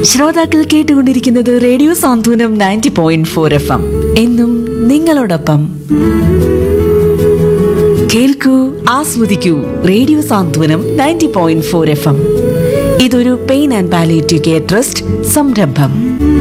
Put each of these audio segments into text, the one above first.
ശ്രോതാക്കൾ കേട്ടുകൊണ്ടിരിക്കുന്നത് radio Santhwanam ninety point four F M എന്നും നിങ്ങളോടൊപ്പം കേൾക്കൂ ആസ്വദിക്കൂ radio Santhwanam ninety point four F M ഇതൊരു pain and palliative care trust സംരംഭം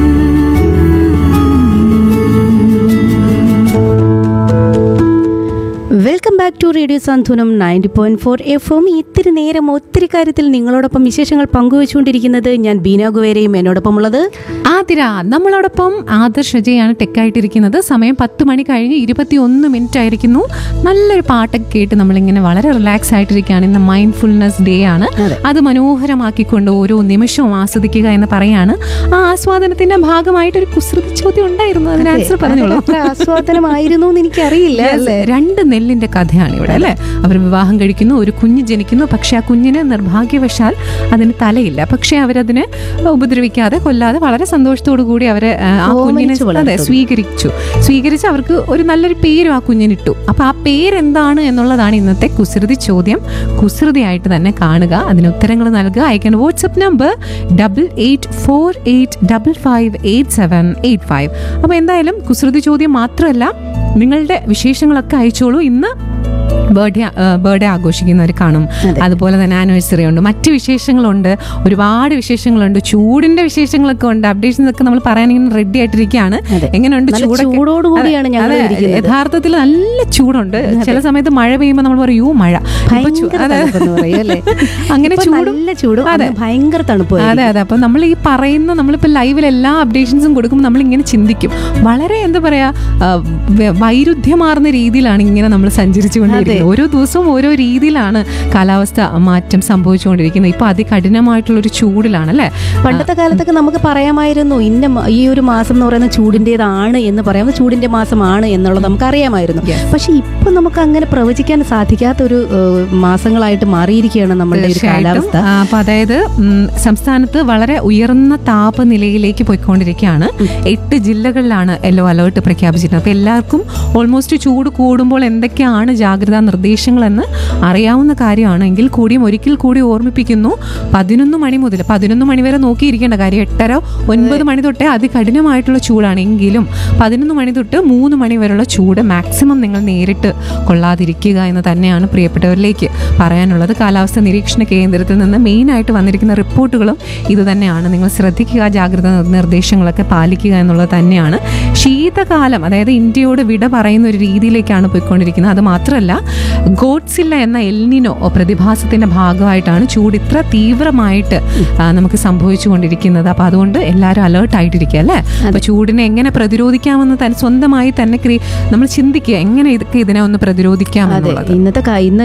welcome back to radio Santhwanam ninety point four F M ഇത്തിരി നേരം ഒത്തിരി കാര്യത്തിൽ നിങ്ങളോടൊപ്പം വിശേഷങ്ങൾ പങ്കുവച്ചുകൊണ്ടിരിക്കുന്നത് ഞാൻ ബീന ഗുവേരയും എന്നോടൊപ്പം ഉള്ളത് ആതിര നമ്മളോടൊപ്പം ആദർശ് അജയാണ് ടെക്കായിട്ടിരിക്കുന്നത് സമയം പത്ത് മണി കഴിഞ്ഞ് ഇരുപത്തി ഒന്ന് മിനിറ്റ് ആയിരിക്കുന്നു നല്ലൊരു പാട്ടൊക്കെ കേട്ട് നമ്മളിങ്ങനെ വളരെ റിലാക്സ് ആയിട്ടിരിക്കുകയാണ് ഇന്ന് മൈൻഡ്ഫുൾനെസ് ഡേ ആണ് അതെ. അത് മനോഹരമാക്കിക്കൊണ്ട് ഓരോ നിമിഷവും ആസ്വദിക്കുക എന്ന് പറയാണ് ആ ആസ്വാദനത്തിന്റെ ഭാഗമായിട്ട് ഒരു കുസൃതി ചോദ്യം ഉണ്ടായിരുന്നു അതിന് ആൻസർ പറഞ്ഞോളൂ അത്ര ആസ്വാദനമായിരുന്നു എന്ന് എനിക്കറിയില്ല അല്ലേ രണ്ട് നെല്ലിന്റെ കഥയാണ് ഇവിടെ അല്ലെ അവർ വിവാഹം കഴിക്കുന്നു ഒരു കുഞ്ഞ് ജനിക്കുന്നു പക്ഷെ ആ കുഞ്ഞിന് നിർഭാഗ്യവശാൽ അതിന് തലയില്ല പക്ഷെ അവരതിനെ ഉപദ്രവിക്കാതെ കൊല്ലാതെ വളരെ സന്തോഷത്തോടു കൂടി അവരെ ആ, ആ കുഞ്ഞിനെ ഓമനിച്ച് അതെ വളർത്തുന്നു. സ്വീകരിച്ചു സ്വീകരിച്ച് അവർക്ക് ഒരു നല്ലൊരു പേരും ആ കുഞ്ഞിനിട്ടു അപ്പൊ ആ പേരെന്താണ് എന്നുള്ളതാണ് ഇന്നത്തെ കുസൃതി ചോദ്യം കുസൃതിയായിട്ട് തന്നെ കാണുക അതിന് ഉത്തരങ്ങൾ നൽകുക അയക്കേണ്ട WhatsApp number double eight four eight double five eight seven eight five അപ്പൊ എന്തായാലും കുസൃതി ചോദ്യം മാത്രമല്ല നിങ്ങളുടെ വിശേഷങ്ങളൊക്കെ അയച്ചോളൂ ഇന്ന് ബർത്ത്ഡേ ബർത്ത്ഡേ ആഘോഷിക്കുന്നവർ കാണും അതെ. അതുപോലെ തന്നെ ആനിവേഴ്സറി ഉണ്ട് മറ്റ് വിശേഷങ്ങളുണ്ട് ഒരുപാട് വിശേഷങ്ങളുണ്ട് ചൂടിന്റെ വിശേഷങ്ങളൊക്കെ ഉണ്ട് അപ്ഡേഷൻസ് ഒക്കെ നമ്മൾ പറയാൻ ഇങ്ങനെ റെഡി ആയിട്ടിരിക്കുകയാണ് അതെ. എങ്ങനെയുണ്ട് നല്ല ചൂടൊക്കെ ചൂടോടുകൂടിയാണ് അതെ, ഞങ്ങൾ അതെ, ഇരിക്കുന്നത്. യഥാർത്ഥത്തിൽ നല്ല ചൂടുണ്ട് ചില സമയത്ത് മഴ പെയ്യുമ്പോൾ നമ്മൾ പറയൂ മഴ ഇപ്പൊ ചൂ- ഭയങ്കര അതെ. തണുപ്പെന്ന് പറയും അല്ലേ അങ്ങനെ ഇപ്പൊ ചൂടും നല്ല ചൂടും അതെ. അന്ന് ഭയങ്കര തണുപ്പ് അതെ അതെ അപ്പൊ നമ്മൾ ഈ പറയുന്ന നമ്മളിപ്പോ ലൈവിൽ എല്ലാ അപ്ഡേഷൻസും കൊടുക്കുമ്പോൾ നമ്മൾ ഇങ്ങനെ ചിന്തിക്കും വളരെ എന്താ പറയാ ആ, വ- വൈരുദ്ധ്യമാർന്ന രീതിയിലാണ് ഇങ്ങനെ നമ്മൾ സഞ്ചരിച്ചു കൊണ്ടിരിക്കുന്നത് ഓരോ ദിവസവും ഓരോ രീതിയിലാണ് കാലാവസ്ഥ മാറ്റം സംഭവിച്ചുകൊണ്ടിരിക്കുന്നത് ഇപ്പൊ അതികഠിനമായിട്ടുള്ള ഒരു ചൂടിലാണ് അല്ലേ പണ്ടത്തെ കാലത്തൊക്കെ നമുക്ക് പറയാമായിരുന്നു ഇന്ന മ- ഈ ഒരു മാസം എന്ന് പറയുന്നത് ചൂടിൻ്റെതാണ് എന്ന് പറയാം ചൂടിന്റെ മാസമാണ് എന്നുള്ളത് നമുക്ക് അറിയാമായിരുന്നു പക്ഷെ ഇപ്പൊ നമുക്ക് അങ്ങനെ പ്രവചിക്കാൻ സാധിക്കാത്ത ഒരു ഏഹ്, മാസങ്ങളായിട്ട് മാറിയിരിക്കുകയാണ് നമ്മളുടെ ഒരു കാലാവസ്ഥ ആ, അപ്പൊ അതായത് ഉം, സംസ്ഥാനത്ത് വളരെ ഉയർന്ന താപനിലയിലേക്ക് പോയിക്കൊണ്ടിരിക്കുകയാണ് എട്ട് ജില്ലകളിലാണ് യെല്ലോ അലേർട്ട് പ്രഖ്യാപിച്ചിരുന്നത് അപ്പൊ എല്ലാവർക്കും ഓൾമോസ്റ്റ് ചൂട് കൂടുമ്പോൾ എന്തൊക്കെയാണ് ജാഗ്രതാ നിർദ്ദേശങ്ങളെന്ന് അറിയാവുന്ന കാര്യമാണ് എങ്കിൽ കൂടിയും ഒരിക്കൽ കൂടി ഓർമ്മിപ്പിക്കുന്നു പതിനൊന്ന് മണി മുതൽ പതിനൊന്ന് മണി വരെ നോക്കിയിരിക്കേണ്ട കാര്യം എട്ടര ഒൻപത് മണി തൊട്ടേ അതികഠിനമായിട്ടുള്ള ചൂടാണ് എങ്കിലും പതിനൊന്ന് മണി തൊട്ട് മൂന്ന് മണി വരെയുള്ള ചൂട് മാക്സിമം നിങ്ങൾ നേരിട്ട് കൊള്ളാതിരിക്കുക എന്ന് തന്നെയാണ് പ്രിയപ്പെട്ടവരിലേക്ക് പറയാനുള്ളത് കാലാവസ്ഥ നിരീക്ഷണ കേന്ദ്രത്തിൽ നിന്ന് മെയിനായിട്ട് വന്നിരിക്കുന്ന റിപ്പോർട്ടുകളും ഇത് തന്നെയാണ് നിങ്ങൾ ശ്രദ്ധിക്കുക ജാഗ്രത നിർദ്ദേശങ്ങളൊക്കെ പാലിക്കുക എന്നുള്ളത് തന്നെയാണ് ശീതകാലം അതായത് ഇന്ത്യയോട് വിട പറയുന്ന ഒരു രീതിയിലേക്കാണ് പോയിക്കൊണ്ടിരിക്കുന്നത് അത് മാത്രമല്ല ഗോഡ്സില്ല എന്ന എൽനിനോ പ്രതിഭാസത്തിന്റെ ഭാഗമായിട്ടാണ് ചൂട് ഇത്ര തീവ്രമായിട്ട് ആ, നമുക്ക് സംഭവിച്ചുകൊണ്ടിരിക്കുന്നത് അപ്പൊ അതുകൊണ്ട് എല്ലാവരും അലേർട്ട് ആയിട്ടിരിക്കുക അല്ലേ അപ്പൊ ചൂടിനെ എങ്ങനെ പ്രതിരോധിക്കാമെന്ന് തന്നെ സ്വന്തമായി തന്നെ ക്രി- നമ്മൾ ചിന്തിക്കുക എങ്ങനെ ഇതൊക്കെ ഇതിനെ ഒന്ന് പ്രതിരോധിക്കാം അതെ എന്നുള്ളത് ഇന്നത്തെ കാ- ഇന്ന്